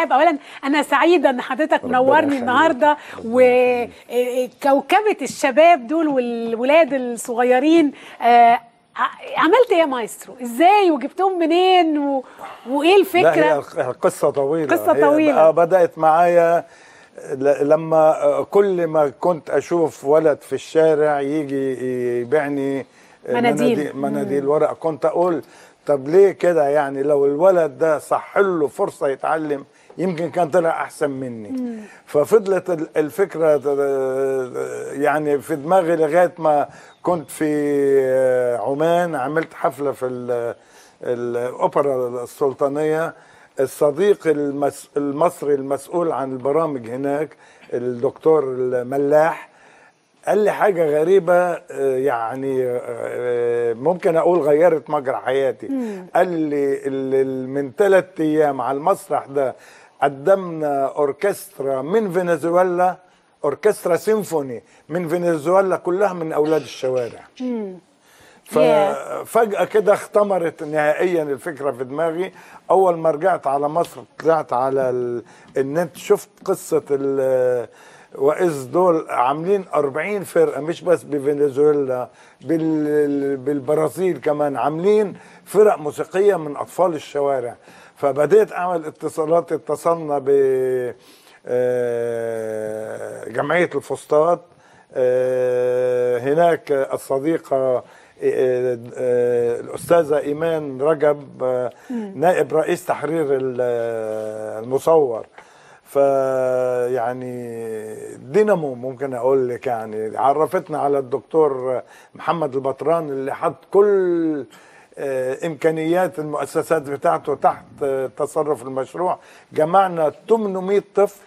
الرحاب اولا انا سعيده ان حضرتك منورني يخليك. النهارده وكوكبه الشباب دول والولاد الصغيرين آه، ع- عملت ايه يا مايسترو ازاي وجبتهم منين و... وايه لا الفكره هي قصة طويلة قصة هي طويلة. بقى بدأت معايا ل- لما كل ما كنت أشوف ولد في الشارع يجي يبيعني مناديل. مناديل ورق كنت أقول طب ليه كده يعني لو الولد ده صح له فرصة يتعلم يمكن كان طلع أحسن مني ففضلت ال- الفكرة ت- يعني في دماغي لغاية ما كنت في عمان عملت حفلة في ال- الأوبرا السلطانية الصديق المس... المصري المسؤول عن البرامج هناك الدكتور الملاح قال لي حاجة غريبة آه، يعني آه، ممكن أقول غيرت مجرى حياتي قال لي ال- ال- من ثلاث أيام على المسرح ده قدمنا أوركسترا من فنزويلا أوركسترا سيمفوني من فنزويلا كلها من أولاد الشوارع ففجأة كده اختمرت نهائيا الفكرة في دماغي أول ما رجعت على مصر طلعت على ال- النت شفت قصة ال- وإذ دول عاملين 40 فرقة مش بس بفنزويلا بال- بالبرازيل كمان عاملين فرق موسيقية من أطفال الشوارع فبديت أعمل اتصالات اتصلنا ب آه، جمعية الفسطاط آه، هناك الصديقة آه، آه، الأستاذة إيمان رجب آه، نائب رئيس تحرير ال- آه، المصور فيعني دينامو ممكن اقول لك يعني عرفتنا على الدكتور محمد البطران اللي حط كل آه، امكانيات المؤسسات بتاعته تحت آه، تصرف المشروع جمعنا 800 طفل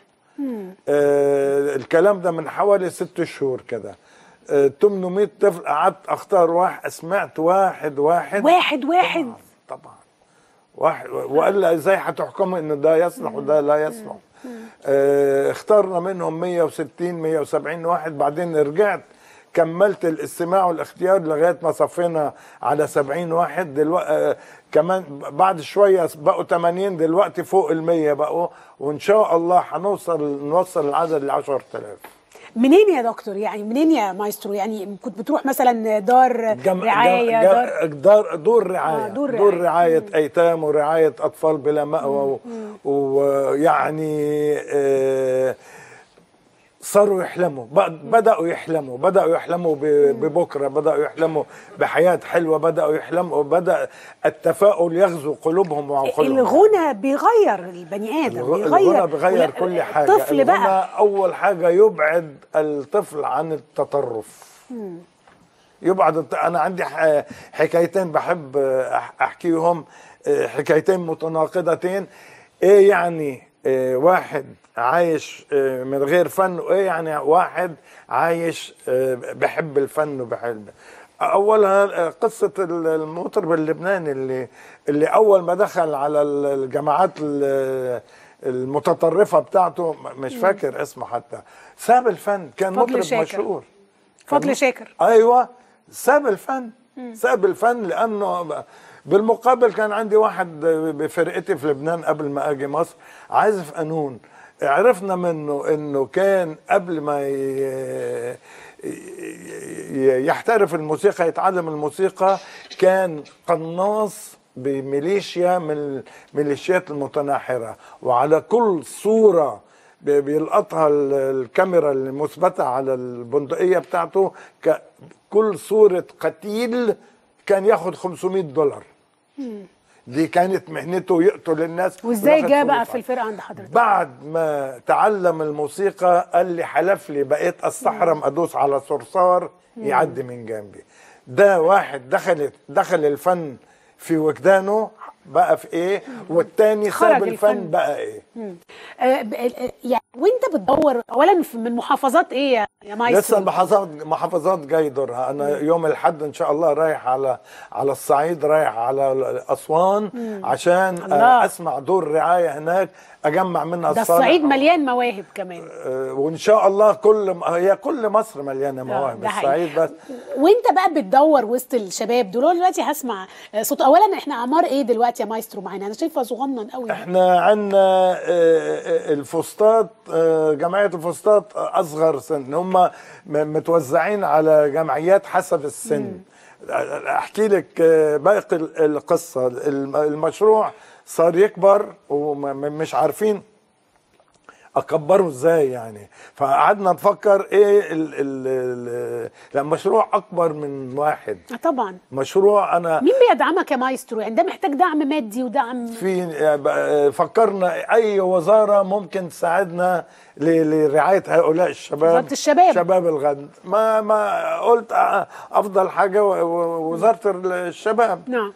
آه الكلام ده من حوالي ست شهور كده آه 800 طفل قعدت اختار واحد سمعت واحد واحد واحد واحد طبعا طبعا واحد وقال لي ازاي هتحكموا ان ده يصلح وده لا يصلح آه اخترنا منهم 160 170 واحد بعدين رجعت كملت الاستماع والاختيار لغايه ما صفينا على 70 واحد دلوقتي آه كمان بعد شويه بقوا 80 دلوقتي فوق ال 100 بقوا وان شاء الله هنوصل نوصل العدد ل 10000 منين يا دكتور يعني منين يا مايسترو يعني كنت بتروح مثلا دار جم... رعايه جم... دار دار دور رعايه آه، دور دور رعاية. رعايه ايتام ورعايه اطفال بلا مأوى و- ويعني آه صاروا يحلموا ب- بدأوا يحلموا بدأوا يحلموا ب- ببكرة بدأوا يحلموا بحياة حلوة بدأوا يحلموا بدأ التفاؤل يغزو قلوبهم وعقولهم الغنى بيغير البني ادم الغ- بيغير الغنى بغير ولا- كل حاجة الطفل بقى الغنى أول حاجة يبعد الطفل عن التطرف يبعد الط- أنا عندي ح- حكايتين بحب أح- أحكيهم آه، حكايتين متناقضتين إيه يعني آه، واحد عايش آه، من غير فن وإيه يعني واحد عايش آه، بحب الفن وبحب اولها آه، قصه ال- المطرب اللبناني اللي اللي اول ما دخل على ال- الجماعات ال- المتطرفه بتاعته م- مش فاكر اسمه حتى ساب الفن كان فضل مطرب شاكر. مشهور فضل شاكر ايوه ساب الفن ساب الفن لانه ب- بالمقابل كان عندي واحد بفرقتي في لبنان قبل ما اجي مصر عازف قانون عرفنا منه انه كان قبل ما ي- ي- يحترف الموسيقى يتعلم الموسيقى كان قناص بميليشيا من الميليشيات المتناحره وعلى كل صوره بي- بيلقطها ال- الكاميرا المثبتة على البندقية بتاعته ك- كل صورة قتيل كان ياخد 500 دولار دي كانت مهنته يقتل الناس وازاي وياخد جه بقى فلوس في الفرقه عند حضرتك بعد ما تعلم الموسيقى قال لي حلف لي بقيت استحرم ادوس على صرصار يعدي من جنبي ده واحد دخل دخل الفن في وجدانه بقى في ايه والتاني خرج ساب الفن الفن. بقى ايه آه، ب- آه، يعني وانت بتدور اولا في- من محافظات ايه يا- يا مايسترو لسه المحافظات محافظات جاي دورها انا يوم الاحد ان شاء الله رايح على على الصعيد رايح على اسوان عشان الله. اسمع دور رعايه هناك اجمع منها ده الصالح. الصعيد مليان مواهب كمان آه، وان شاء الله كل هي كل مصر مليانه مواهب ده حقيقي. الصعيد بس وانت بقى بتدور وسط الشباب دول أنا دلوقتي هسمع آه، صوت اولا احنا اعمار ايه دلوقتي يا مايسترو معانا انا شايفه صغنن قوي احنا عندنا آه، الفسطاط آه، جمعيه الفسطاط اصغر سن هم م- متوزعين على جمعيات حسب السن احكي لك آه، باقي ال- القصه الم- المشروع صار يكبر ومش عارفين اكبره ازاي يعني فقعدنا نفكر ايه ال ال ال لأن مشروع اكبر من واحد آه طبعا مشروع انا مين بيدعمك يا مايسترو يعني ده محتاج دعم مادي ودعم في فكرنا اي وزاره ممكن تساعدنا ل- لرعايه هؤلاء الشباب وزارة الشباب. شباب الغد ما ما قلت أ- افضل حاجه و- و- وزاره الشباب نعم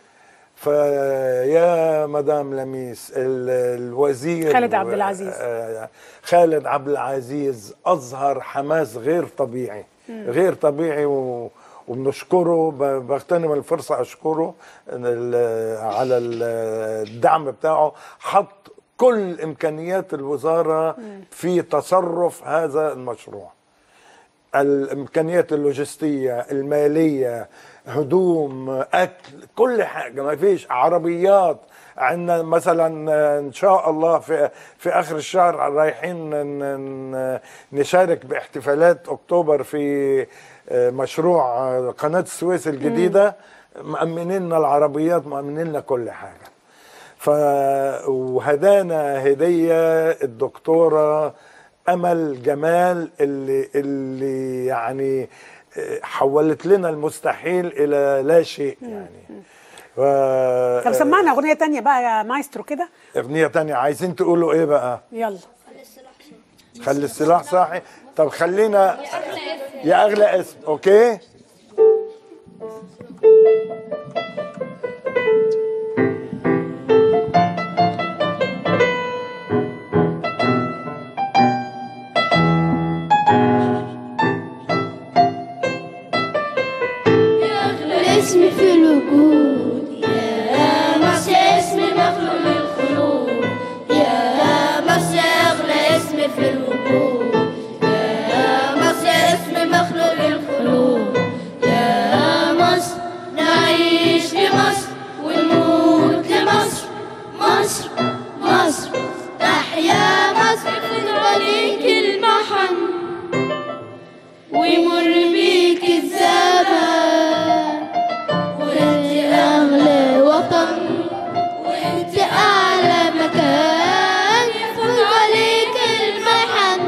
فيا مدام لميس ال- الوزير خالد عبد العزيز. آه، خالد عبد العزيز اظهر حماس غير طبيعي غير طبيعي و وبنشكره ب- بغتنم الفرصه اشكره ال- على ال- الدعم بتاعه حط كل امكانيات الوزاره في تصرف هذا المشروع الامكانيات اللوجستيه الماليه هدوم اكل كل حاجه ما فيش عربيات عندنا مثلا آه، ان شاء الله في في اخر الشهر رايحين ن- ن- نشارك باحتفالات اكتوبر في آه، مشروع آه، قناه السويس الجديده مأمنين لنا العربيات مأمنين لنا كل حاجه ف وهدانا هديه الدكتوره امل جمال اللي اللي يعني حولت لنا المستحيل الى لا شيء يعني ف... طب سمعنا اغنيه تانية بقى يا مايسترو كده اغنيه تانية عايزين تقولوا ايه بقى يلا خلي السلاح صاحي طب خلينا يا اغلى اسم اوكي الاسم في الوجود يا مصر اسم مخلوق للخلود يا مصر اغلى اسم في الوجود يا مصر اسم مخلوق للخلود يا مصر نعيش لمصر ونموت لمصر مصر مصر تحيا مصر في عليك المحن ويمر بيك الزمان وانت اغلى وطن وانت اعلى مكان يفوت عليك المحن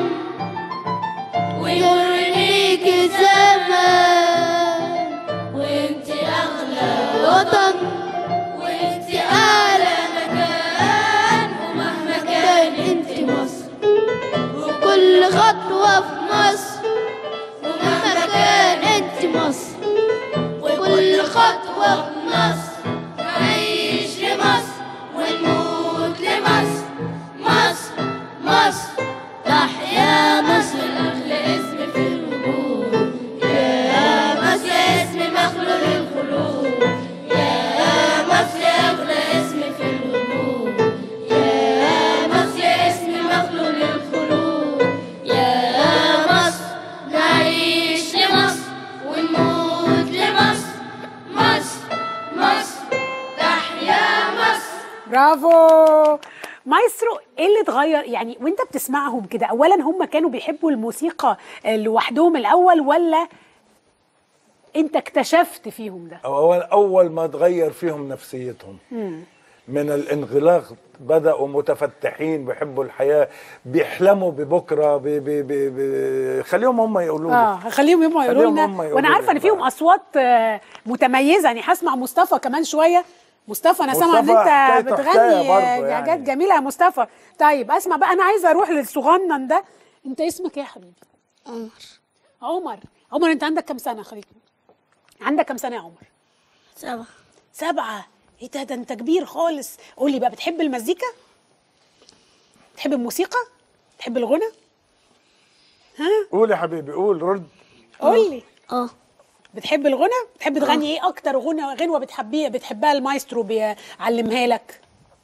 ويمر بيك الزمان وانت اغلى وطن وانت اعلى مكان ومهما كان انت مصر وكل خطوة في مصر ومهما كان انت مصر وكل خطوة في مصر نعيش لمصر ونموت لمصر مصر مصر تحيا مصر أغلى اسم في الوجود يا مصر اسم مخلوق للخلود يا مصر أغلى اسم في الوجود يا مصر اسم مخلوق للخلود يا مصر نعيش لمصر ونموت لمصر مصر مصر تحيا مصر برافو مايسترو ايه اللي اتغير يعني وانت بتسمعهم كده اولا هم كانوا بيحبوا الموسيقى لوحدهم الاول ولا انت اكتشفت فيهم ده اول اول ما تغير فيهم نفسيتهم من الانغلاق بدأوا متفتحين بيحبوا الحياة بيحلموا ببكرة بي بي بي بي خليهم هم يقولوا لي. اه هخليهم هم يقولوا خليهم لنا هم يقولوا وانا لي عارفه ان فيهم بقى. اصوات آه، متميزه يعني هسمع مصطفى كمان شويه مصطفى انا سامعه ان مصطفى انت حكايته بتغني حكاية برضه آه، يعني. حاجات جميله يا مصطفى طيب اسمع بقى انا عايزه اروح للصغنن ده انت اسمك ايه يا حبيبي عمر عمر عمر انت عندك كام سنه خليك عندك كام سنه يا عمر سبعة سبعة ايه ده ده انت كبير خالص قول لي بقى بتحب المزيكا بتحب الموسيقى بتحب الغنى ها قول يا حبيبي قول رد قول لي اه بتحب الغنى بتحب تغني ايه اكتر غنى غنوه بتحبيها بتحبها المايسترو بيعلمها لك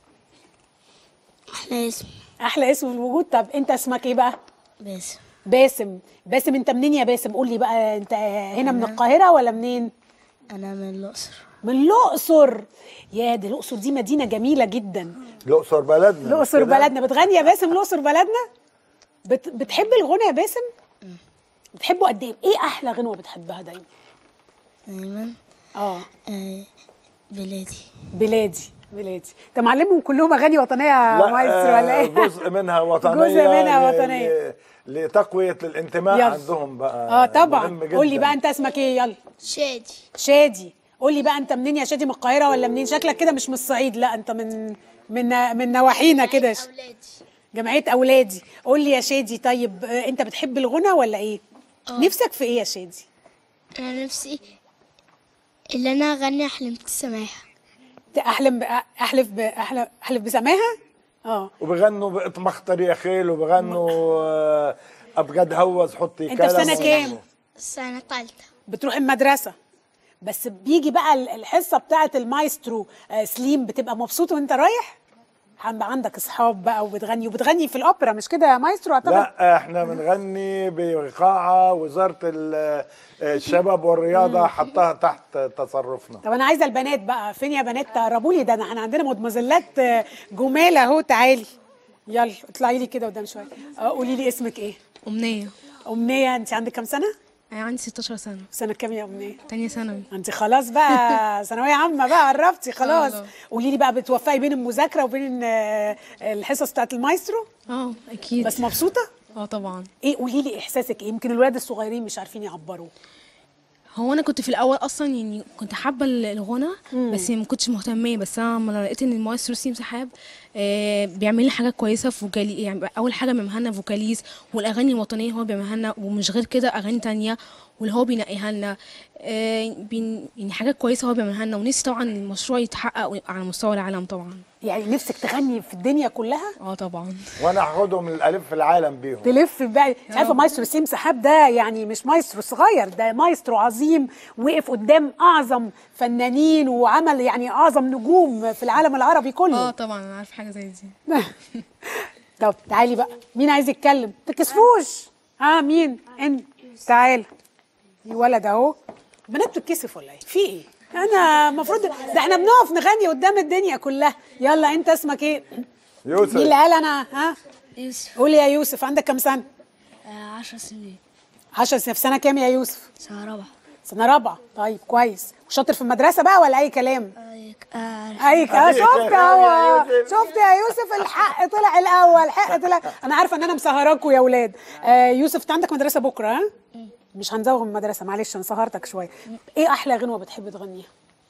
احلى اسم احلى اسم في الوجود طب انت اسمك ايه بقى باسم باسم باسم انت منين يا باسم قول لي بقى انت هنا من القاهره ولا منين انا من الاقصر من الاقصر يا دي الاقصر دي مدينه جميله جدا الاقصر بلدنا مش الاقصر كده؟ بلدنا بتغني يا باسم الاقصر بلدنا بت... بتحب الغنى يا باسم بتحبه قد ايه ايه احلى غنوه بتحبها دايما دايما اه آه بلادي بلادي بلادي انت معلمهم كلهم اغاني وطنيه لا مايسترو آه، ولا ايه جزء منها وطنيه جزء منها ل- وطنية. ل- لتقويه الانتماء يلا. عندهم بقى اه طبعا مهم جداً. قول لي بقى انت اسمك ايه يلا شادي شادي قول لي بقى انت منين يا شادي من القاهره ولا منين شكلك كده مش من الصعيد لا انت من من من نواحينا كده أولادي جمعيه اولادي قول لي يا شادي طيب آه، انت بتحب الغنى ولا ايه نفسك في ايه يا شادي أنا نفسي اللي أنا أغني حلمت سماحة احلم ب- احلف ب- احلف احلف بسماها اه وبغنوا بإطمخطر يا خيل وبغنوا آه، ابجد هوز حطي انت في كلام سنه كام السنة التالتة بتروح المدرسه بس بيجي بقى ال- الحصه بتاعه المايسترو آه، سليم بتبقى مبسوط وانت رايح هيبقى عندك اصحاب بقى وبتغني وبتغني في الاوبرا مش كده يا مايسترو اعتقد لا احنا بنغني بقاعة وزارة ال- الشباب والرياضة حطها تحت تصرفنا طب انا عايزه البنات بقى فين يا بنات تقربوا لي ده أنا- احنا عندنا مدمزلات آه، جمال اهو تعالي يلا اطلعي لي كده قدام شويه آه، قولي لي اسمك ايه أمنية امنيه انت عندك كام سنه أنا عندي 16 سنة سنه كام يا امنيه تانية ثانوي انت خلاص بقى ثانويه عامه بقى قربتي خلاص الله. قولي لي بقى بتوفقي بين المذاكره وبين آه، الحصص بتاعت المايسترو اه أكيد بس مبسوطه اه طبعا ايه قولي لي احساسك ايه يمكن الولاد الصغيرين مش عارفين يعبروا هو أنا كنت في الأول أصلا يعني كنت حابة ال- الغنى بس ما كنتش مهتمية بس أنا لما لقيت إن المايسترو سيم سحاب آه بيعمل لي حاجات كويسة في فوكالي يعني أول حاجة بيعملها لنا فوكاليز والأغاني الوطنية هو بيعملها لنا ومش غير كده أغاني تانية واللي هو بينقيها لنا آه بين يعني حاجات كويسة هو بيعملها لنا ونفسي طبعا المشروع يتحقق على مستوى العالم طبعا يعني نفسك تغني في الدنيا كلها اه طبعا وانا هاخدهم الالف في العالم بيهم تلف بقى انت عارفه مايسترو سيم سحاب ده يعني مش مايسترو صغير ده مايسترو عظيم وقف قدام اعظم فنانين وعمل يعني اعظم نجوم في العالم العربي كله اه طبعا أنا عارفة حاجة زي دي طب تعالي بقى مين عايز يتكلم تكسفوش ها مين انت تعال الولد اهو بنات بتتكسف ولا ايه في ايه انا المفروض ده احنا بنقف نغني قدام الدنيا كلها يلا انت اسمك ايه مين اللي يوسف قال انا ها يوسف قول يا يوسف عندك كام سنه آه عشر سنين 10 سنه في سنه كام يا يوسف سنة رابعة سنه رابعه طيب كويس وشاطر في المدرسه بقى ولا اي كلام أيك آه ايك اه شفت اهو شفت يا يوسف الحق طلع الاول حق طلع انا عارفه ان انا مسهراكوا يا اولاد آه يوسف انت عندك مدرسه بكره ها مش هنزوغ من المدرسه معلش انا سهرتك شويه ايه احلى غنوه بتحب تغنيها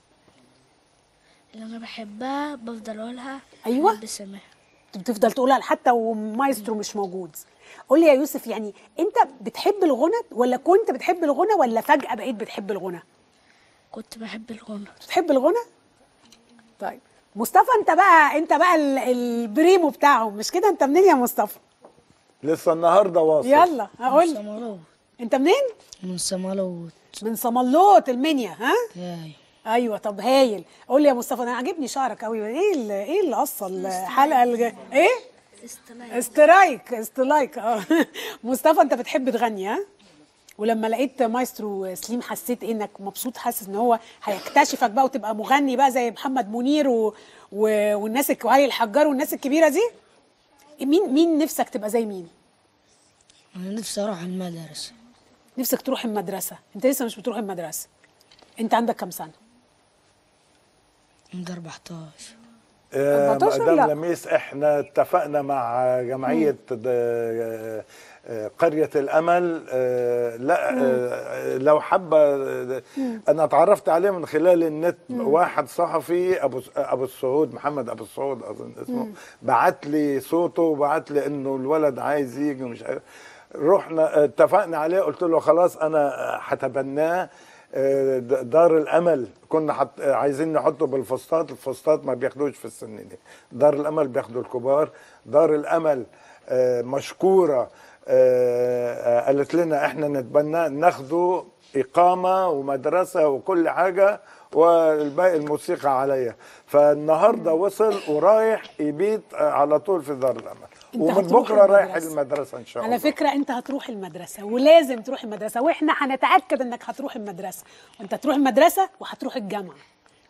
اللي أنا بحبها بفضل أقولها أيوة. حلمت سماحة بتفضل تقولها حتى ومايسترو مش موجود قول لي يا يوسف يعني انت بتحب الغنى ولا كنت بتحب الغنى ولا فجاه بقيت بتحب الغنى كنت بحب الغنى بتحب الغنى طيب مصطفى انت بقى انت بقى ال- البريمو بتاعهم مش كده انت منين يا مصطفى لسه النهارده واصل يلا هقول صمالوت انت منين من صمالوت من صملوط المنيا ها ياي ايوه طب هايل قول لي يا مصطفى انا عاجبني شعرك قوي ايه اللي ايه اللي قصه الحلقه الج... ايه استرايك استرايك اه مصطفى انت بتحب تغني ها ولما لقيت مايسترو سليم حسيت إيه انك مبسوط حاسس ان هو هيكتشفك بقى وتبقى مغني بقى زي محمد منير و... و... والناس الك- وعلي الحجار والناس الكبيره دي مين مين نفسك تبقى زي مين أنا نفسي أروح المدرسة نفسك تروح المدرسه انت لسه مش بتروح المدرسه انت عندك كام سنه عند 14 آه، 14 مدام لا. لميس احنا اتفقنا مع جمعية آه، آه، قرية الأمل آه، لا آه، لو حابة آه، أنا اتعرفت عليه من خلال النت واحد صحفي أبو أبو السعود محمد أبو السعود أظن اسمه بعت لي صوته وبعت لي إنه الولد عايز يجي ومش عارف رحنا اتفقنا عليه قلت له خلاص أنا هتبناه آه، د- دار الامل كنا حط... آه، عايزين نحطه بالفسطاط الفسطاط ما بياخدوش في السن دي دار الامل بياخدوا الكبار دار الامل آه، مشكوره آه، آه، قالت لنا احنا نتبنى ناخده اقامه ومدرسه وكل حاجه والباقي الموسيقى عليا فالنهارده وصل ورايح يبيت آه، على طول في دار الامل أنت ومن هتروح بكره رايح المدرسة. المدرسه ان شاء الله على فكرة أنت هتروح المدرسة ولازم تروح المدرسة وإحنا هنتأكد إنك هتروح المدرسة وأنت هتروح المدرسة وهتروح الجامعة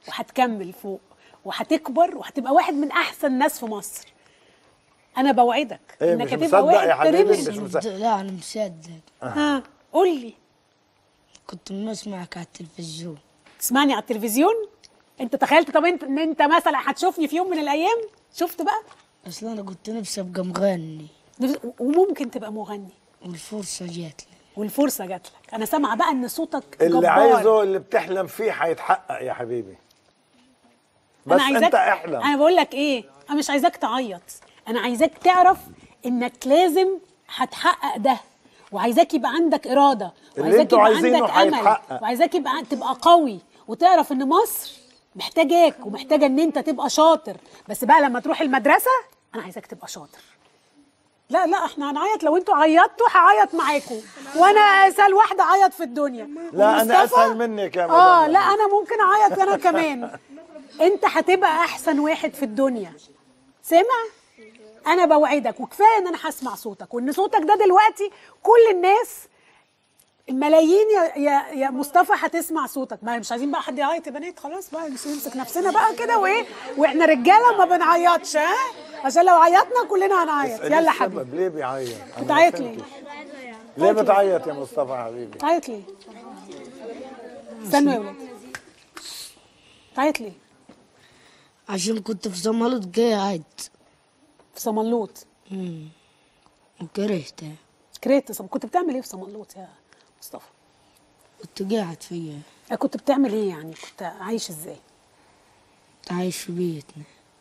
وهتكمل فوق وهتكبر وهتبقى واحد من احسن الناس في مصر انا بوعدك إيه، انك مش هتبقى مصدق يا واحد حبيبي، ترمش مش مصدق. لا انا مصدق ها قول لي كنت بسمعك على التلفزيون تسمعني على التلفزيون انت تخيلت طب انت ان انت مثلا هتشوفني في يوم من الايام شفت بقى اصل انا كنت نفسي ابقى مغني وممكن تبقى مغني والفرصه جات لي والفرصه جات لك انا سامعه بقى ان صوتك اللي جبار. عايزه اللي بتحلم فيه هيتحقق يا حبيبي بس عايزاك انت احلم انا بقول لك ايه انا مش عايزاك تعيط انا عايزاك تعرف انك لازم هتحقق ده وعايزاك يبقى عندك اراده اللي وعايزاك انتوا يبقى عايزينه عندك امل هيتحقق. وعايزاك يبقى تبقى قوي وتعرف ان مصر محتاجاك ومحتاجه ان انت تبقى شاطر بس بقى لما تروح المدرسه انا عايزاك تبقى شاطر لا لا احنا هنعيط لو انتوا عيطتوا هعيط معاكم وانا اسهل واحده عيط في الدنيا لا، أنا ومصطفى- أسهل منك يا اه مدام. لا انا ممكن اعيط انا كمان انت هتبقى احسن واحد في الدنيا سامع انا بوعدك وكفايه ان انا هسمع صوتك وان صوتك ده دلوقتي كل الناس الملايين يا يا يا مصطفى هتسمع صوتك ما مش عايزين بقى حد يعيط يا بنات خلاص بقى مش نمسك نفسنا بقى كده وايه واحنا رجاله ما بنعيطش ها عشان لو عيطنا كلنا هنعيط اسألي يلا السبب، حبيبي ليه بيعيط أنا ما بتعيط ليه؟ فهمتش. ليه بتعيط يا مصطفى حبيبي تعيط ليه؟ استنوا يا ولاد تعيط ليه؟ عشان كنت في زمالة قاعد في صمنلوط مم. وكرهته كرهت صم... كنت بتعمل ايه في صمنلوط يا مصطفى؟ كنت قاعد فيها كنت بتعمل ايه يعني؟ كنت عايش ازاي؟ كنت عايش في بيتنا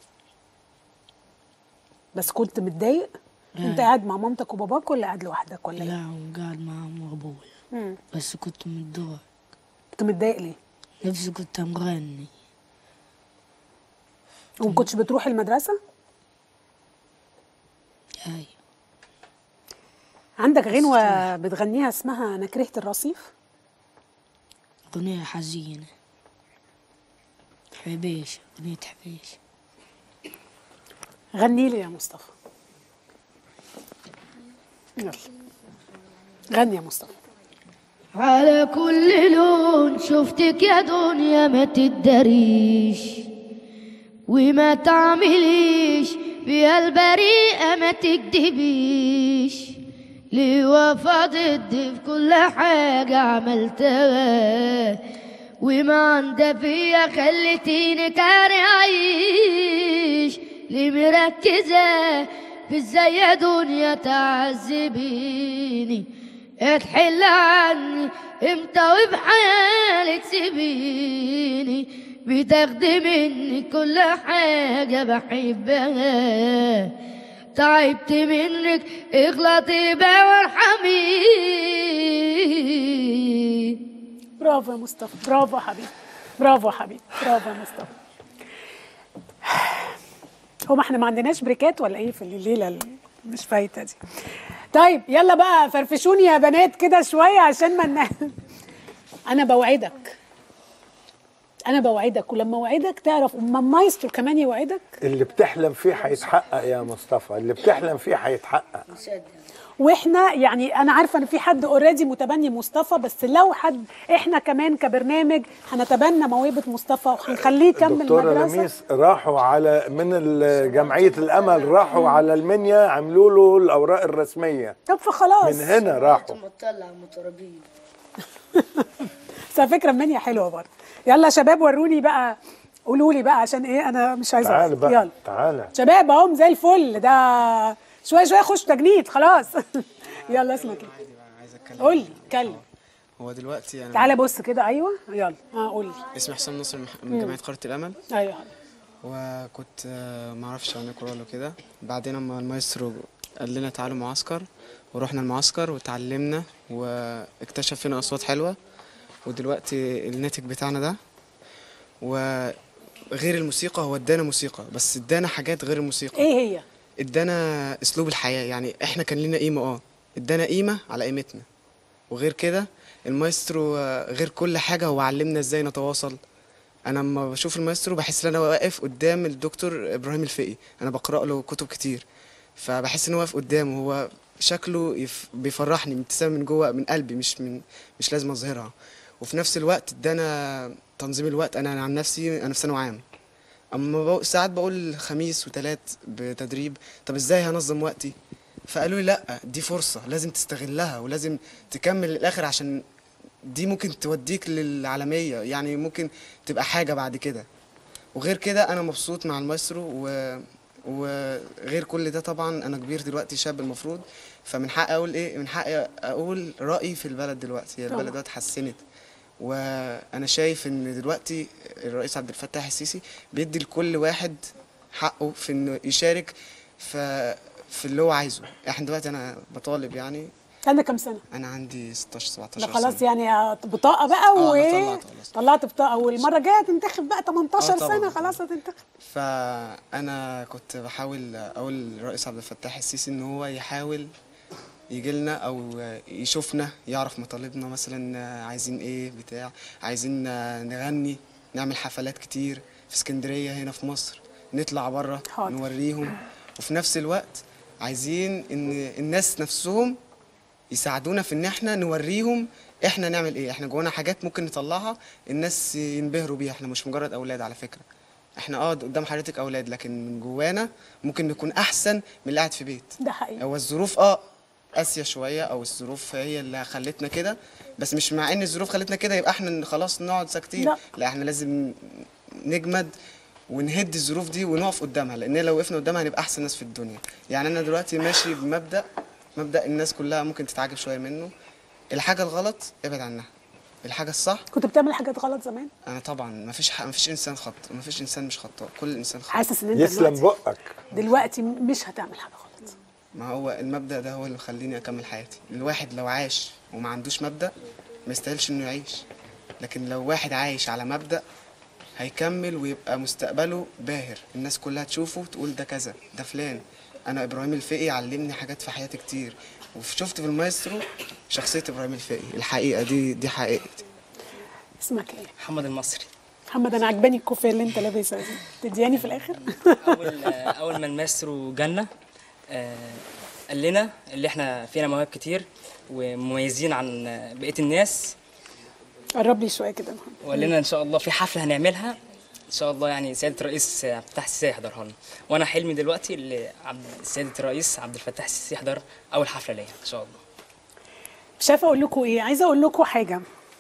بس كنت متضايق؟ انت قاعد مع مامتك وباباك ولا قاعد لوحدك ولا ايه؟ لا وقاعد مع أم وأبويا مم. بس كنت متضايق كنت متضايق ليه؟ نفسي كنت مغني وما كنتش بتروح المدرسه؟ أي عندك غنوه بتغنيها اسمها انا كرهت الرصيف؟ أغنية حزينة حبيش أغنية حبيش غني لي يا مصطفى يلا غني يا مصطفى على كل لون شفتك يا دنيا ما تداريش وما تعمليش بيا البريئة ما تكدبيش ليه وفا ضدي في كل حاجة عملتها وما عندها فيا خلتيني كاري أعيش ليه مركزة في ازاي يا دنيا تعذبيني اتحل عني امتى وفي حالي تسيبيني بتاخدي مني كل حاجة بحبها تعبت منك اغلطي بقى وارحمي برافو يا مصطفى برافو يا حبيبي برافو يا حبيبي برافو يا مصطفى هو ما احنا ما عندناش بريكات ولا ايه في الليله اللي مش فايته دي طيب يلا بقى فرفشوني يا بنات كده شويه عشان ما ن- انا بوعدك انا بوعدك ولما اوعدك تعرف اما مايسترو كمان يوعدك اللي بتحلم فيه هيتحقق يا مصطفى اللي بتحلم فيه هيتحقق واحنا يعني انا عارفه ان في حد اوريدي متبني مصطفى بس لو حد احنا كمان كبرنامج هنتبنى موهبه مصطفى وهنخليه يكمل دكتورة مدرسه لميس راحوا على من ال- جمعية الأمل راحوا على المنيا عملوا له الأوراق الرسمية طب فخلاص من هنا راحوا مطلع مطربين بس على فكره المنيا حلوه برضه يلا يا شباب وروني بقى قولوا لي بقى عشان ايه انا مش عايزه تعال أقف. بقى يلا تعال شباب اهم زي الفل ده شويه شويه خش تجنيد خلاص يلا اسمك ايه عايز اتكلم قول لي اتكلم هو دلوقتي انا تعالى بص كده ايوه يلا اه قول لي اسمي حسام نصر من- من جامعه قاره الامل ايوه وكنت آه، ما اعرفش يعني كورال وكده بعدين اما المايسترو قال لنا تعالوا معسكر ورحنا المعسكر وتعلمنا واكتشف فينا اصوات حلوه ودلوقتي الناتج بتاعنا ده وغير الموسيقى هو ادانا موسيقى بس ادانا حاجات غير الموسيقى ايه هي ادانا اسلوب الحياه يعني احنا كان لنا قيمه اه ادانا قيمه على قيمتنا وغير كده المايسترو آه، غير كل حاجه هو علمنا ازاي نتواصل انا لما بشوف المايسترو بحس ان انا واقف قدام الدكتور ابراهيم الفقي انا بقرا له كتب كتير فبحس ان هو واقف قدامه هو شكله يف... بيفرحني ابتسامه من جوه من قلبي مش من مش لازم اظهرها وفي نفس الوقت ادانا تنظيم الوقت انا عن نفسي انا في ثانوي عام اما بقول ساعات بقول خميس وتلات بتدريب طب ازاي هنظم وقتي فقالوا لي لا دي فرصه لازم تستغلها ولازم تكمل للاخر عشان دي ممكن توديك للعالميه يعني ممكن تبقى حاجه بعد كده وغير كده انا مبسوط مع المايسترو و... وغير كل ده طبعا انا كبير دلوقتي شاب المفروض فمن حقي اقول ايه من حقي اقول رايي في البلد دلوقتي هي طبعاً. البلد دلوقتي اتحسنت وانا شايف ان دلوقتي الرئيس عبد الفتاح السيسي بيدي لكل واحد حقه في انه يشارك في في اللي هو عايزه احنا دلوقتي انا بطالب يعني عندك كام سنه انا عندي 16 17 ده خلاص سنة. يعني بطاقه بقى آه، و أنا طلعت خلاص. طلعت بطاقه والمره الجايه هتنتخب بقى 18 آه، طبعاً. سنه خلاص هتنتخب فانا كنت بحاول اقول للرئيس عبد الفتاح السيسي ان هو يحاول يجي لنا او يشوفنا يعرف مطالبنا مثلا عايزين ايه بتاع عايزين نغني نعمل حفلات كتير في اسكندريه هنا في مصر نطلع بره حاضر. نوريهم وفي نفس الوقت عايزين ان الناس نفسهم يساعدونا في ان احنا نوريهم احنا نعمل ايه احنا جوانا حاجات ممكن نطلعها الناس ينبهروا بيها احنا مش مجرد اولاد على فكره احنا اه قدام حضرتك اولاد لكن من جوانا ممكن نكون احسن من اللي قاعد في بيت ده حقيقي هو الظروف اه قاسيه شويه او الظروف هي اللي خلتنا كده بس مش مع ان الظروف خلتنا كده يبقى احنا خلاص نقعد ساكتين لا. لا احنا لازم نجمد ونهد الظروف دي ونقف قدامها لان لو وقفنا قدامها هنبقى احسن ناس في الدنيا يعني انا دلوقتي ماشي بمبدا مبدا الناس كلها ممكن تتعجب شويه منه الحاجه الغلط ابعد عنها الحاجه الصح كنت بتعمل حاجات غلط زمان انا طبعا ما فيش ح... ما فيش انسان خط ما فيش انسان مش خطاء كل انسان خطاء حاسس ان انت يسلم دلوقتي بقك دلوقتي مش هتعمل حاجه غلط ما هو المبدأ ده هو اللي مخليني أكمل حياتي الواحد لو عاش وما عندوش مبدأ ما يستاهلش إنه يعيش لكن لو واحد عايش على مبدأ هيكمل ويبقى مستقبله باهر الناس كلها تشوفه تقول ده كذا ده فلان أنا إبراهيم الفقي علمني حاجات في حياتي كتير وشفت في المايسترو شخصية إبراهيم الفقي الحقيقة دي دي حقيقتي اسمك ايه محمد المصري محمد انا عجباني الكوفيه اللي انت لابسها دي تدياني في الاخر اول اول ما الماسترو جالنا آه، قال لنا اللي احنا فينا مواهب كتير ومميزين عن بقيه الناس قرب لي شويه كده يا محمد وقال لنا ان شاء الله في حفله هنعملها ان شاء الله يعني سياده الرئيس عبد الفتاح السيسي يحضرها لنا وانا حلمي دلوقتي اللي عبد سياده الرئيس عبد الفتاح السيسي يحضر اول حفله ليا ان شاء الله مش عارفه اقول لكم ايه عايزه اقول لكم حاجه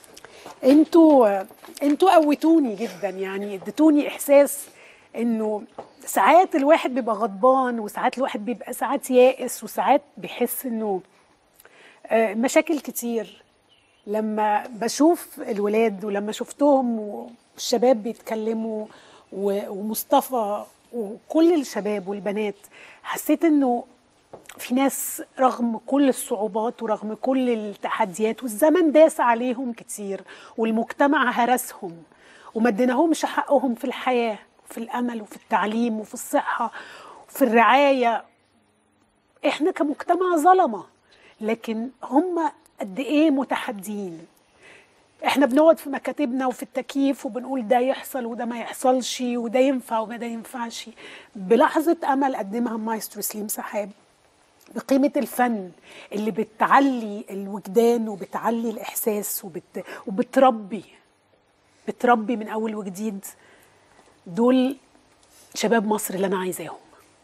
انتوا انتوا قوتوني جدا يعني اديتوني احساس انه ساعات الواحد بيبقى غضبان وساعات الواحد بيبقى ساعات يائس وساعات بيحس انه آه، مشاكل كتير لما بشوف الولاد ولما شفتهم والشباب بيتكلموا و- ومصطفى وكل الشباب والبنات حسيت انه في ناس رغم كل الصعوبات ورغم كل التحديات والزمن داس عليهم كتير والمجتمع هرسهم وما اديناهمش حقهم في الحياة وفي الأمل وفي التعليم وفي الصحة وفي الرعاية احنا كمجتمع ظلمة لكن هم قد ايه متحدين احنا بنقعد في مكاتبنا وفي التكييف وبنقول ده يحصل وده ما يحصلش وده ينفع وده ينفعش بلحظة أمل قدمها مايسترو سليم سحاب بقيمة الفن اللي بتعلي الوجدان وبتعلي الإحساس وبت... وبتربي بتربي من أول وجديد دول شباب مصر اللي أنا عايزاهم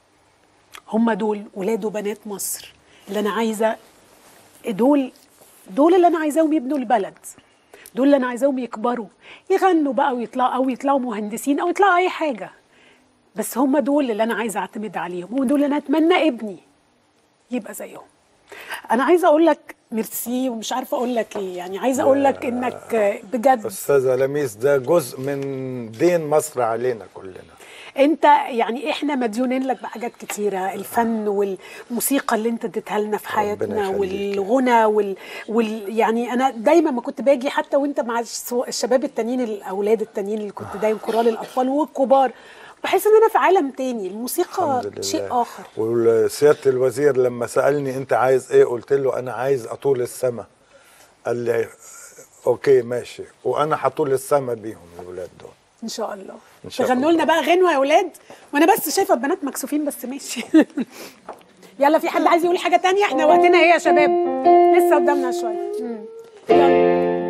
هم دول ولاد وبنات مصر اللي أنا عايزة دول دول اللي أنا عايزاهم يبنوا البلد دول اللي أنا عايزاهم يكبروا يغنوا بقى ويطلعوا أو يطلعوا مهندسين أو يطلعوا أي حاجة بس هم دول اللي أنا عايزة أعتمد عليهم ودول اللي أنا أتمنى ابني يبقى زيهم انا عايزه اقول لك ميرسي ومش عارفه اقول لك ايه يعني عايزه اقول لك انك بجد استاذه لميس ده جزء من دين مصر علينا كلنا انت يعني احنا مديونين لك بحاجات كتيره الفن والموسيقى اللي انت اديتها لنا في حياتنا يخليك. والغنى وال... وال يعني انا دايما ما كنت باجي حتى وانت مع السو- الشباب التانيين الاولاد التانيين اللي كنت دايما كورال الاطفال والكبار بحس ان انا في عالم تاني الموسيقى الحمد لله شيء اخر وسياده الوزير لما سالني انت عايز ايه قلت له انا عايز اطول السما قال لي اوكي ماشي وانا هطول السما بيهم الولاد دول ان شاء الله إن شاء تغنوا لنا الله. بقى غنوه يا اولاد وانا بس شايفه البنات مكسوفين بس ماشي يلا في حد عايز يقول حاجه تانية احنا وقتنا ايه يا شباب لسه قدامنا شويه مم. يلا